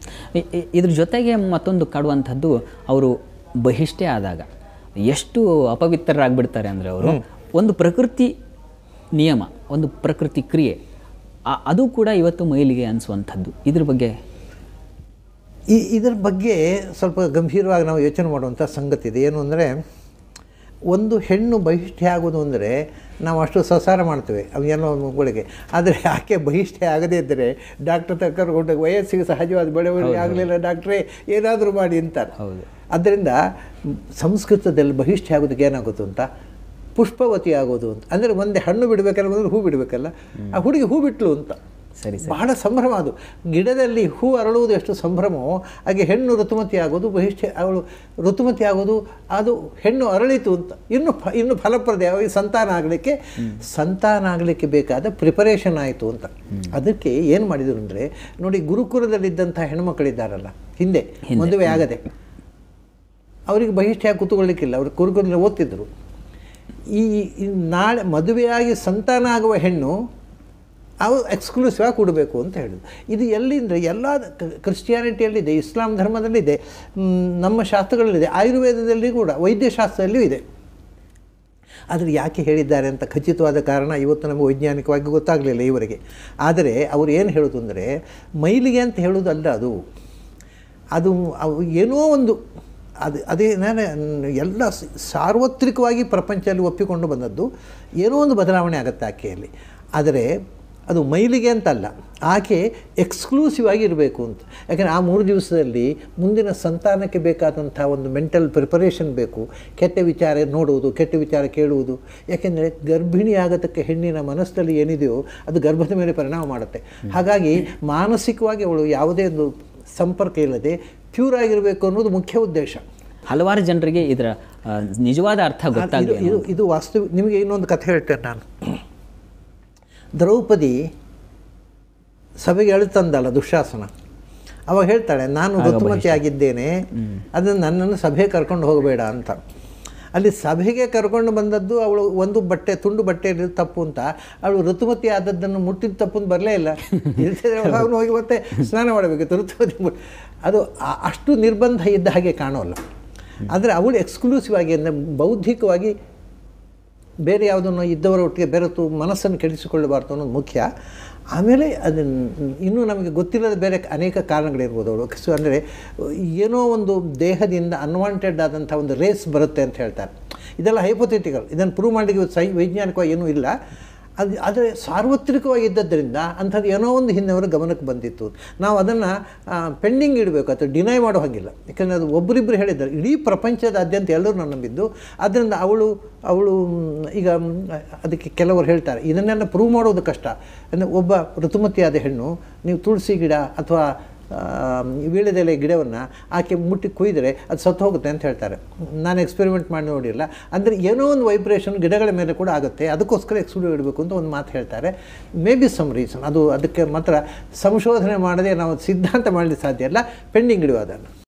E- E- ಇದ್ರ ಜೊತೆಗೆ ಮತ್ತೊಂದು ಕಾಡುವಂಥದ್ದು ಅವರು ಬಹಿಷ್ಠೆ ಆದಾಗ ಎಷ್ಟು ಅಪವಿತ್ರರಾಗ್ಬಿಡ್ತಾರೆ ಅಂದರೆ ಅವರು ಒಂದು ಪ್ರಕೃತಿ ನಿಯಮ ಒಂದು ಪ್ರಕೃತಿ ಕ್ರಿಯೆ ಆ- ಅದು ಕೂಡ ಇವತ್ತು ಮೈಲಿಗೆ ಅನಿಸುವಂಥದ್ದು ಇದ್ರ ಬಗ್ಗೆ ಈ ಇದರ ಬಗ್ಗೆ ಸ್ವಲ್ಪ ಗಂಭೀರವಾಗಿ ನಾವು ಯೋಚನೆ ಮಾಡುವಂಥ ಸಂಗತಿ ಇದೆ ಏನು ಅಂದರೆ ಒಂದು ಹೆಣ್ಣು ಬಹಿಷ್ಠೆ ಆಗೋದು ಅಂದರೆ ನಾವು ಅಷ್ಟು ಸಂಸಾರ ಮಾಡ್ತೇವೆ ಅವು ಏನೋ ಮಗುಳಿಗೆ ಆದರೆ ಆಕೆ ಬಹಿಷ್ಠೆ ಆಗದೇ ಇದ್ದರೆ ಡಾಕ್ಟರ್ ತಕ್ಕ ಕರ್ಕೊಂಡು ವಯಸ್ಸಿಗೆ ಸಹಜವಾದ ಬೆಳವಣಿಗೆ ಆಗಲಿಲ್ಲ ಡಾಕ್ಟ್ರೇ ಏನಾದರೂ ಮಾಡಿ ಅಂತಾರೆ ಹೌದು. ಆದ್ದರಿಂದ ಮ್, ಸಂಸ್ಕೃತದಲ್ಲಿ ಬಹಿಷ್ಠೆ ಆಗೋದಕ್ಕೆ ಏನಾಗುತ್ತೆ ಅಂತ ಪುಷ್ಪವತಿ ಆಗೋದು ಅಂತ ಅಂದರೆ ಒಂದೇ ಹಣ್ಣು ಬಿಡಬೇಕಲ್ಲ ಮೊದಲು ಹೂ ಬಿಡಬೇಕಲ್ಲ ಆ ಹುಡುಗಿ ಹೂ ಬಿಟ್ಲು ಅಂತ ಸರಿ ಬಹಳ ಸಂಭ್ರಮ ಅದು ಗಿಡದಲ್ಲಿ ಹೂ ಅರಳುವುದು ಎಷ್ಟು ಸಂಭ್ರಮವೋ ಹಾಗೆ ಹೆಣ್ಣು ಋತುಮತಿ ಆಗೋದು ಬಹಿಷ್ಠೆ ಅವಳು ಋತುಮತಿ ಆಗೋದು ಅದು ಹೆಣ್ಣು ಅರಳಿತು ಅಂತ ಇನ್ನು ಫ ಇನ್ನು ಫಲಪ್ರದವಾಗಿ ಸಂತಾನ ಆಗಲಿಕ್ಕೆ ಸಂತಾನ ಆಗಲಿಕ್ಕೆ ಬೇಕಾದ ಪ್ರಿಪರೇಷನ್ ಆಯಿತು ಅಂತ ಅದಕ್ಕೆ ಏನು ಮಾಡಿದರು ಅಂದರೆ ನೋಡಿ ಗುರುಕುಲದಲ್ಲಿದ್ದಂಥ ಹೆಣ್ಮಕ್ಳಿದ್ದಾರಲ್ಲ ಹಿಂದೆ ಮದುವೆ ಆಗದೆ ಅವರಿಗೆ ಬಹಿಷ್ಠೆಯಾಗಿ ಕೂತ್ಕೊಳ್ಳಿಕ್ಕಿಲ್ಲ ಅವರು ಕುರುಕುಲದಲ್ಲಿ ಓದ್ತಿದ್ದರು ಈ ಈ ನಾಳೆ ಮದುವೆಯಾಗಿ ಸಂತಾನ ಆಗುವ ಹೆಣ್ಣು ಅವು ಎಕ್ಸ್ಕ್ಲೂಸಿವ್ ಆಗಿ ಕೊಡಬೇಕು ಅಂತ ಹೇಳೋದು ಇದು ಎಲ್ಲಿಂದರೆ ಎಲ್ಲ ಕ- ಕ್ರಿಶ್ಚಿಯಾನಿಟಿಯಲ್ಲಿದೆ ಇಸ್ಲಾಂ ಧರ್ಮದಲ್ಲಿದೆ ಮ್, ನಮ್ಮ ಶಾಸ್ತ್ರಗಳಲ್ಲಿದೆ ಆಯುರ್ವೇದದಲ್ಲಿ ಕೂಡ ವೈದ್ಯಶಾಸ್ತ್ರದಲ್ಲಿಯೂ ಇದೆ ಆದರೆ ಯಾಕೆ ಹೇಳಿದ್ದಾರೆ ಅಂತ ಖಚಿತವಾದ ಕಾರಣ ಇವತ್ತು ನಮಗೆ ವೈಜ್ಞಾನಿಕವಾಗಿ ಗೊತ್ತಾಗಲಿಲ್ಲ ಇವರಿಗೆ ಆದರೆ ಅವರು ಏನು ಹೇಳೋದು ಅಂದರೆ ಮೈಲಿಗೆ ಅಂತ ಹೇಳೋದಲ್ಲ ಅದು ಅದು ಅವು ಏನೋ ಒಂದು ಅದು ಅದೇ ನಾನು ಎಲ್ಲ ಸ- ಸಾರ್ವತ್ರಿಕವಾಗಿ ಪ್ರಪಂಚದಲ್ಲಿ ಒಪ್ಪಿಕೊಂಡು ಬಂದದ್ದು ಏನೋ ಒಂದು ಬದಲಾವಣೆ ಆಗುತ್ತೆ ಆಕೆಯಲ್ಲಿ ಆದರೆ ಅದು ಮೈಲಿಗೆ ಅಂತಲ್ಲ ಆಕೆ ಎಕ್ಸ್ಕ್ಲೂಸಿವ್ ಆಗಿ ಇರಬೇಕು ಅಂತ ಯಾಕಂದರೆ ಆ ಮೂರು ದಿವಸದಲ್ಲಿ ಮುಂದಿನ ಸಂತಾನಕ್ಕೆ ಬೇಕಾದಂಥ ಒಂದು ಮೆಂಟಲ್ ಪ್ರಿಪರೇಷನ್ ಬೇಕು ಕೆಟ್ಟ ವಿಚಾರ ನೋಡುವುದು ಕೆಟ್ಟ ವಿಚಾರ ಕೇಳುವುದು ಯಾಕೆಂದರೆ ಗರ್ಭಿಣಿ ಆಗತಕ್ಕ ಹೆಣ್ಣಿನ ಮನಸ್ಸಲ್ಲಿ ಏನಿದೆಯೋ ಅದು ಗರ್ಭದ ಮೇಲೆ ಪರಿಣಾಮ ಮಾಡುತ್ತೆ ಹಾಗಾಗಿ ಮಾನಸಿಕವಾಗಿ ಅವಳು ಯಾವುದೇ ಒಂದು ಸಂಪರ್ಕ ಇಲ್ಲದೆ ಪ್ಯೂರ್ ಆಗಿರಬೇಕು ಅನ್ನೋದು ಮುಖ್ಯ ಉದ್ದೇಶ ಹಲವಾರು ಜನರಿಗೆ ಇದರ ಆ, ನಿಜವಾದ ಅರ್ಥ ಇದು ಗೊತ್ತಾಗಲಿ ಇದು ಇದು ವಾಸ್ತು ನಿಮಗೆ ಇನ್ನೊಂದು ಕಥೆ ಹೇಳ್ತೇನೆ ನಾನು ದ್ರೌಪದಿ ಸಭೆಗೆ ಎಳ್ತಂದಲ್ಲ ದುಶಾಸನ ಅವಾಗ ಹೇಳ್ತಾಳೆ ನಾನು ಋತುಮತಿ ಆಗಿದ್ದೇನೆ ಅದನ್ನು ನನ್ನನ್ನು ಸಭೆಗೆ ಕರ್ಕೊಂಡು ಹೋಗಬೇಡ ಅಂತ ಅಲ್ಲಿ ಸಭೆಗೆ ಕರ್ಕೊಂಡು ಬಂದದ್ದು ಅವಳು ಒಂದು ಬಟ್ಟೆ ತುಂಡು ಬಟ್ಟೆಯಲ್ಲಿ ತಪ್ಪು ಅಂತ ಅವಳು ಋತುಮತಿ ಆದದ್ದನ್ನು ಮುಟ್ಟಿದ ತಪ್ಪು ಅಂತ ಬರಲೇ ಇಲ್ಲ ಇಲ್ದಿದ್ರೆ ಅವನು ಹೋಗಿ ಮತ್ತೆ ಸ್ನಾನ ಮಾಡಬೇಕಿತ್ತು ಋತುಮತಿ ಮು- ಅದು ಆ- ಅಷ್ಟು ನಿರ್ಬಂಧ ಇದ್ದ ಹಾಗೆ ಕಾಣೋಲ್ಲ ಆದರೆ ಅವಳು ಎಕ್ಸ್ಕ್ಲೂಸಿವ್ ಆಗಿ ಅಂದರೆ ಬೌದ್ಧಿಕವಾಗಿ ಬೇರೆ ಯಾವುದನ್ನು ಇದ್ದವರ ಒಟ್ಟಿಗೆ ಬೆರೆತು ಮನಸ್ಸನ್ನು ಕೆಡಿಸಿಕೊಳ್ಳಬಾರ್ದು ಅನ್ನೋದು ಮುಖ್ಯ ಆಮೇಲೆ ಅದನ್ನು ಇನ್ನೂ ನಮಗೆ ಗೊತ್ತಿಲ್ಲದ ಬೇರೆ ಅನೇಕ ಕಾರಣಗಳಿರ್ಬೋದು ಅವಳು ಸೊ ಅಂದರೆ ಏನೋ ಒಂದು ದೇಹದಿಂದ ಅನ್ವಾಂಟೆಡ್ ಆದಂಥ ಒಂದು ರೇಸ್ ಬರುತ್ತೆ ಅಂತ ಹೇಳ್ತಾರೆ ಇದೆಲ್ಲ ಹೈಪೋಥೆಟಿಕಲ್ ಇದನ್ನು ಪ್ರೂವ್ ಮಾಡಲಿಕ್ಕೆ ಸೈ ವೈಜ್ಞಾನಿಕವಾಗಿ ಏನೂ ಇಲ್ಲ ಅದು ಆದರೆ ಸಾರ್ವತ್ರಿಕವಾಗಿ ಇದ್ದದ್ದರಿಂದ ಅಂಥದ್ದು ಏನೋ ಒಂದು ಹಿಂದೆವರ ಗಮನಕ್ಕೆ ಬಂದಿತ್ತು ನಾವು ಅದನ್ನು ಪೆಂಡಿಂಗ್ ಇಡಬೇಕು ಅಥವಾ ಡಿನೈ ಮಾಡೋ ಹಾಗಿಲ್ಲ ಯಾಕಂದರೆ ಅದು ಒಬ್ಬರಿಬ್ಬರು ಹೇಳಿದ್ದಾರೆ ಇಡೀ ಪ್ರಪಂಚದಾದ್ಯಂತ ಎಲ್ಲರೂ ನಾನು ನಂಬಿದ್ದು ಆದ್ದರಿಂದ ಅವಳು ಅವಳು ಮ್, ಈಗ ಮ್, ಅದಕ್ಕೆ ಕೆಲವರು ಹೇಳ್ತಾರೆ ಇದನ್ನೆಲ್ಲ ಪ್ರೂವ್ ಮಾಡೋದು ಕಷ್ಟ ಅಂದರೆ ಒಬ್ಬ ಋತುಮತಿಯಾದ ಹೆಣ್ಣು ನೀವು ತುಳಸಿ ಗಿಡ ಅಥವಾ ಆ, ವೀಳ್ಯದೆಲೆ ಗಿಡವನ್ನು ಆಕೆ ಮುಟ್ಟಿ ಕೊಯ್ದರೆ ಅದು ಸತ್ತು ಹೋಗುತ್ತೆ ಅಂತ ಹೇಳ್ತಾರೆ ನಾನು ಎಕ್ಸ್ಪೆರಿಮೆಂಟ್ ಮಾಡಿ ನೋಡಿಲ್ಲ ಅಂದರೆ ಏನೋ ಒಂದು ವೈಬ್ರೇಷನ್ ಗಿಡಗಳ ಮೇಲೆ ಕೂಡ ಆಗುತ್ತೆ ಅದಕ್ಕೋಸ್ಕರ ಎಕ್ಸ್ಕ್ಲೂಡ್ ಇಡಬೇಕು ಅಂತ ಒಂದು ಮಾತು ಹೇಳ್ತಾರೆ ಮೇ ಬಿ ಸಮ್ ರೀಸನ್ ಅದು ಅದಕ್ಕೆ ಮಾತ್ರ ಸಂಶೋಧನೆ ಮಾಡದೆ ನಾವು ಸಿದ್ಧಾಂತ ಮಾಡಲಿಕ್ಕೆ ಸಾಧ್ಯ ಇಲ್ಲ ಪೆಂಡಿಂಗ್ ಇಡುವ ಅದನ್ನು